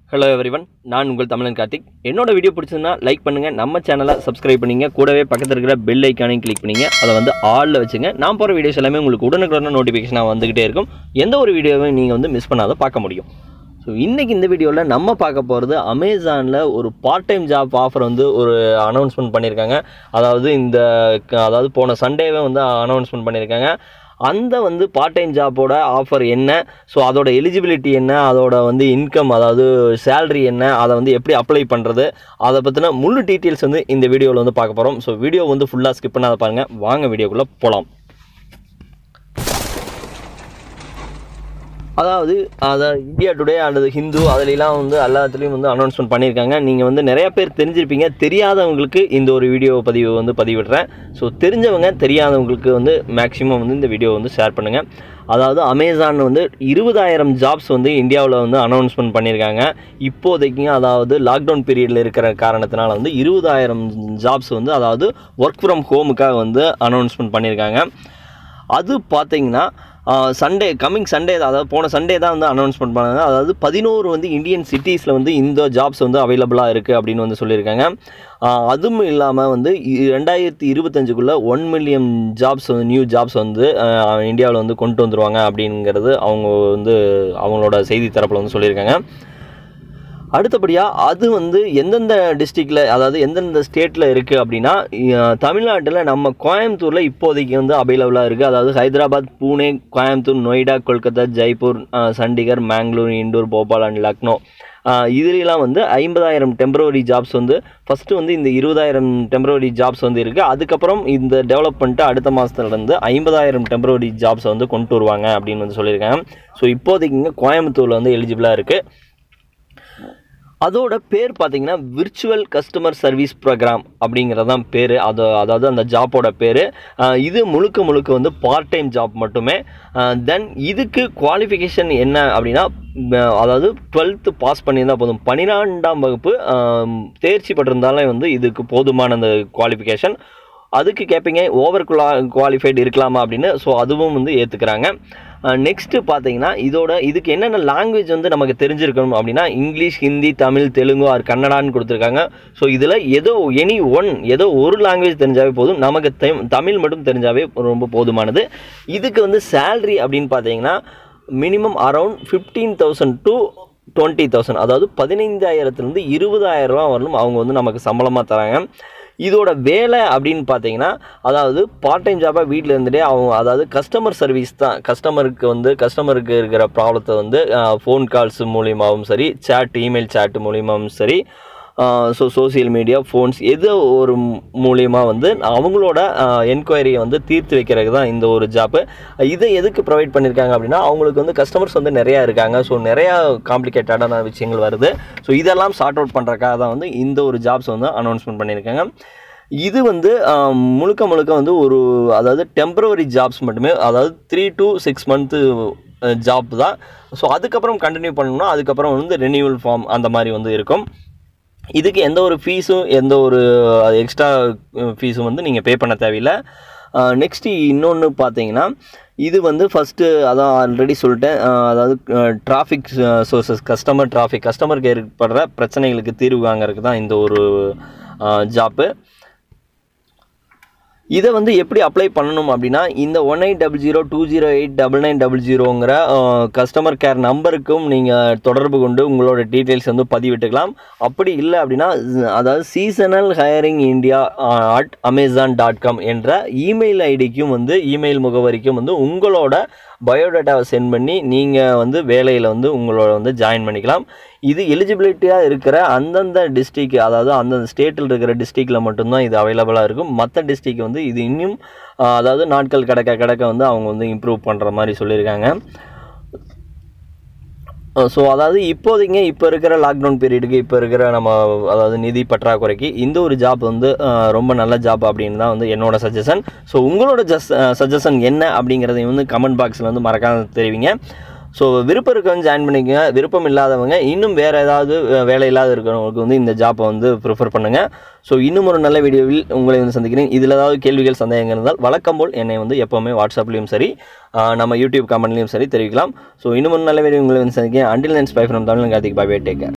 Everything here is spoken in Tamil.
ஹலோ எவ்ரிவன் நான் உங்கள் தமிழன் கார்த்திக் என்னோட வீடியோ பிடிச்சதுன்னா லைக் பண்ணுங்கள் நம்ம சேனலை சப்ஸ்கிரைப் பண்ணிங்க கூடவே பக்கத்தில் இருக்கிற பெல் ஐக்கானையும் கிளிக் பண்ணிங்க அதை வந்து ஆலில் வச்சுங்க நான் போகிற வீடியோஸ் எல்லாமே உங்களுக்கு உடனுக்குடன் நோட்டிஃபிகேஷனாக வந்துக்கிட்டே இருக்கும் எந்த ஒரு வீடியோவையும் நீங்கள் வந்து மிஸ் பண்ணாத பார்க்க முடியும் ஸோ இன்றைக்கி இந்த வீடியோவில் நம்ம பார்க்க போகிறது அமேசானில் ஒரு பார்ட் டைம் ஜாப் ஆஃபர் வந்து ஒரு அனௌன்ஸ்மெண்ட் பண்ணியிருக்காங்க அதாவது இந்த க- அதாவது போன சண்டேவே வந்து அனௌன்ஸ்மெண்ட் பண்ணியிருக்காங்க அந்த வந்து பார்ட் டைம் ஜாப்போட ஆஃபர் என்ன ஸோ அதோட எலிஜிபிலிட்டி என்ன அதோட வந்து இன்கம் அதாவது சேலரி என்ன அதை வந்து எப்படி அப்ளை பண்ணுறது அதை பற்றின முழு டீட்டெயில்ஸ் வந்து இந்த வீடியோவில் வந்து பார்க்க போகிறோம் ஸோ வீடியோ வந்து ஃபுல்லாக ஸ்கிப் பண்ணாத பாருங்கள் வாங்க வீடியோக்குள்ளே போகலாம் அதாவது அதை இந்தியா டுடே அல்லது ஹிந்து அதுலலாம் வந்து எல்லாத்துலேயும் வந்து அனௌன்ஸ்மெண்ட் பண்ணியிருக்காங்க நீங்கள் வந்து நிறைய பேர் தெரிஞ்சிருப்பீங்க தெரியாதவங்களுக்கு இந்த ஒரு வீடியோ பதிவு வந்து பதிவிடுறேன் ஸோ தெரிஞ்சவங்க தெரியாதவங்களுக்கு வந்து மேக்ஸிமம் வந்து இந்த வீடியோ வந்து ஷேர் பண்ணுங்கள் அதாவது அமேசான் வந்து இருபதாயிரம் ஜாப்ஸ் வந்து இந்தியாவில் வந்து அனௌன்ஸ்மெண்ட் பண்ணியிருக்காங்க இப்போதைக்கு அதாவது லாக்டவுன் பீரியடில் இருக்கிற காரணத்தினால வந்து இருபதாயிரம் ஜாப்ஸ் வந்து அதாவது ஒர்க் ஃப்ரம் ஹோமுக்காக வந்து அனௌன்ஸ்மெண்ட் பண்ணியிருக்காங்க அது பார்த்தீங்கன்னா சண்டே கம்மிங் சண்டே அதாவது போன சண்டே தான் வந்து அனௌன்ஸ்மெண்ட் பண்ணாங்க அதாவது பதினோரு வந்து இந்தியன் சிட்டிஸில் வந்து இந்த ஜாப்ஸ் வந்து அவைலபிளாக இருக்குது அப்படின்னு வந்து சொல்லியிருக்காங்க ஆஹ் அதுவும் இல்லாமல் வந்து இ- ரெண்டாயிரத்தி இருபத்தஞ்சுக்குள்ளே ஒன் மில்லியன் ஜாப்ஸ் வந்து நியூ ஜாப்ஸ் வந்து இந்தியாவில் வந்து கொண்டு வந்துருவாங்க அப்படிங்கிறது அவங்க வந்து அவங்களோட செய்தி தரப்பில் வந்து சொல்லியிருக்காங்க அடுத்தபடியாக அது வந்து எந்தெந்த டிஸ்ட்ரிக்டில் அதாவது எந்தெந்த ஸ்டேட்டில் இருக்குது அப்படின்னா அஹ், தமிழ்நாட்டில் நம்ம கோயம்புத்தூரில் இப்போதைக்கு வந்து அவைலபிளாக இருக்குது அதாவது ஹைதராபாத் பூனே கோயம்புத்தூர் நொய்டா கொல்கத்தா ஜெய்ப்பூர் அஹ், சண்டிகர் மேங்களூர் இண்டோர் போபால் அண்ட் லக்னோ அஹ், இதுலலாம் வந்து ஐம்பதாயிரம் டெம்பரவரி ஜாப்ஸ் வந்து ஃபஸ்ட்டு வந்து இந்த இருபதாயிரம் டெம்பரவரி ஜாப்ஸ் வந்து இருக்குது அதுக்கப்புறம் இந்த டெவலப் பண்ணிட்டு அடுத்த மாதத்துலேருந்து ஐம்பதாயிரம் டெம்பரவரி ஜாப்ஸை வந்து கொண்டு வருவாங்க அப்படின்னு வந்து சொல்லியிருக்காங்க ஸோ இப்போதைக்கு இங்கே கோயம்புத்தூரில் வந்து எலிஜிபிளாக இருக்குது அதோட பேர் பார்த்தீங்கன்னா விர்ச்சுவல் கஸ்டமர் சர்வீஸ் ப்ரோக்ராம் அப்படிங்கிறது தான் பேர் அது அதாவது அந்த ஜாப்போட பேர் இது முழுக்க முழுக்க வந்து பார்ட் டைம் ஜாப் மட்டுமே தென் இதுக்கு குவாலிஃபிகேஷன் என்ன அப்படின்னா ம, அதாவது டுவெல்த்து பாஸ் பண்ணியிருந்தால் போதும் பன்னிரெண்டாம் வகுப்பு ஆம், தேர்ச்சி பெற்றிருந்தாலே வந்து இதுக்கு போதுமான அந்த குவாலிஃபிகேஷன் அதுக்கு கேட்பீங்க ஓவர் குவா குவாலிஃபைடு இருக்கலாமா அப்படின்னு ஸோ அதுவும் வந்து ஏற்றுக்கிறாங்க நெக்ஸ்ட்டு பார்த்தீங்கன்னா இதோட இதுக்கு என்னென்ன லாங்குவேஜ் வந்து நமக்கு தெரிஞ்சிருக்கணும் அப்படின்னா இங்கிலீஷ் ஹிந்தி தமிழ் தெலுங்கு ஆர் கன்னடான்னு கொடுத்துருக்காங்க ஸோ இதில் ஏதோ எனி ஒன் ஏதோ ஒரு லாங்குவேஜ் தெரிஞ்சாவே போதும் நமக்கு தெம்- தமிழ் மட்டும் தெரிஞ்சாவே ரொம்ப போதுமானது இதுக்கு வந்து salary அப்படின்னு பார்த்தீங்கன்னா minimum around fifteen thousand to twenty thousand அதாவது பதினைந்தாயிரத்துலேருந்து இருபதாயிரம் ரூபா வரலும் அவங்க வந்து நமக்கு சம்பளமாக தராங்க இதோட வேலை அப்படின்னு பார்த்தீங்கன்னா அதாவது பார்ட் டைம் ஜாபாக வீட்டில் இருந்துகிட்டே அவங்க அதாவது கஸ்டமர் சர்வீஸ் தான் கஸ்டமருக்கு வந்து கஸ்டமருக்கு இருக்கிற ப்ராப்ளத்தை வந்து ஃபோன் கால்ஸ் மூலியமாகவும் சரி சேட் இமெயில் சேட் மூலியமாகவும் சரி ஸோ சோஷியல் மீடியா ஃபோன்ஸ் எது ஒரு மூலியமாக வந்து அவங்களோட என்கொயரியை வந்து தீர்த்து வைக்கிறது தான் இந்த ஒரு ஜாப்பு இதை எதுக்கு ப்ரொவைட் பண்ணியிருக்காங்க அப்படின்னா அவங்களுக்கு வந்து கஸ்டமர்ஸ் வந்து நிறையா இருக்காங்க ஸோ நிறையா காம்ப்ளிகேட்டடான விஷயங்கள் வருது ஸோ இதெல்லாம் சார்ட் அவுட் பண்ணுறக்காக தான் வந்து இந்த ஒரு ஜாப்ஸ் வந்து அனௌன்ஸ்மெண்ட் பண்ணியிருக்காங்க இது வந்து ஆஹ், முழுக்க முழுக்க வந்து ஒரு அதாவது டெம்பரவரி ஜாப்ஸ் மட்டுமே அதாவது three to six month job தான் ஸோ அதுக்கப்புறம் கண்டினியூ பண்ணணும்னா அதுக்கப்புறம் வந்து ரெனியூவல் ஃபார்ம் அந்த மாதிரி வந்து இருக்கும் இதுக்கு எந்த ஒரு ஃபீஸும் எந்த ஒரு எக்ஸ்ட்ரா ஃபீஸும் வந்து நீங்கள் பே பண்ண தேவையில்லை நெக்ஸ்ட்டு இன்னொன்று பார்த்தீங்கன்னா இது வந்து ஃபஸ்ட்டு அதான் ஆல்ரெடி சொல்லிட்டேன் அஹ், அதாவது டிராஃபிக் சோர்சஸ் கஸ்டமர் டிராஃபிக் கஸ்டமருக்கு ஏற்படுற பிரச்சனைகளுக்கு தீர்வு வாங்குறதுக்கு தான் இந்த ஒரு ஜாப்பு இதை வந்து எப்படி அப்ளை பண்ணணும் அப்படின்னா இந்த one eight double zero two zero eight double nine double ஜீரோங்கிற கஸ்டமர் கேர் நம்பருக்கும் நீங்கள் தொடர்பு கொண்டு உங்களோட டீட்டெயில்ஸ் வந்து பதிவிட்டுக்கலாம் அப்படி இல்லை அப்படின்னா ஸ்- அதாவது seasonal hiring India at Amazon dot com என்ற இமெயில் ஐடிக்கும் வந்து இமெயில் முகவரிக்கும் வந்து உங்களோட பயோடேட்டாவை சென்ட் பண்ணி நீங்கள் வந்து வேலையில் வந்து உங்களோட வந்து ஜாயின் பண்ணிக்கலாம் இது எலிஜிபிலிட்டியாக இருக்கிற அந்தந்த டிஸ்ட்ரிக் அதாவது அந்தந்த ஸ்டேட்டில் இருக்கிற டிஸ்ட்ரிக்டில் மட்டும்தான் இது அவைலபிளாக இருக்கும் மற்ற டிஸ்ட்ரிக் வந்து இது இன்னும் ஆஹ், அதாவது நாட்கள் கடக்க கடக்க வந்து அவங்க வந்து இம்ப்ரூவ் பண்ணுற மாதிரி சொல்லியிருக்காங்க ஸோ அதாவது இப்போதைங்க இப்போ இருக்கிற லாக்டவுன் பீரியடுக்கு இப்போ இருக்கிற நம்ம அதாவது நிதி பற்றாக்குறைக்கு இந்த ஒரு ஜாப் வந்து அஹ், ரொம்ப நல்ல ஜாப் அப்படின்னு தான் வந்து என்னோட சஜஷன் ஸோ உங்களோட ஜஸ் சஜஷன் என்ன அப்படிங்கிறதையும் வந்து கமெண்ட் பாக்ஸில் வந்து மறக்காம தெரிவிங்க ஸோ விருப்பம் இருக்கவங்க ஜாயின் பண்ணிக்கோங்க விருப்பம் இல்லாதவங்க இன்னும் வேறு ஏதாவது அஹ், வேலை இல்லாத இருக்கிறவங்களுக்கு வந்து இந்த ஜாப்பை வந்து ப்ரிஃபர் பண்ணுங்கள் ஸோ இன்னும் ஒரு நல்ல வீடியோவில் உங்களை வந்து சந்திக்கிறேன் இதில் ஏதாவது கேள்விகள் சந்தேகங்கள் இருந்தால் வழக்கம் போல் என்னை வந்து எப்போவுமே வாட்ஸ்அப்லேயும் சரி அஹ், நம்ம யூடியூப் கமெண்ட்லேயும் சரி தெரிவிக்கலாம் ஸோ இன்னும் ஒரு நல்ல வீடியோ உங்களை வந்து சந்திக்கிறேன் அண்டில் நென்ஸ் பை ஃப்ரம் தமிழ் கார்த்திக் பாபே டேக் கேர்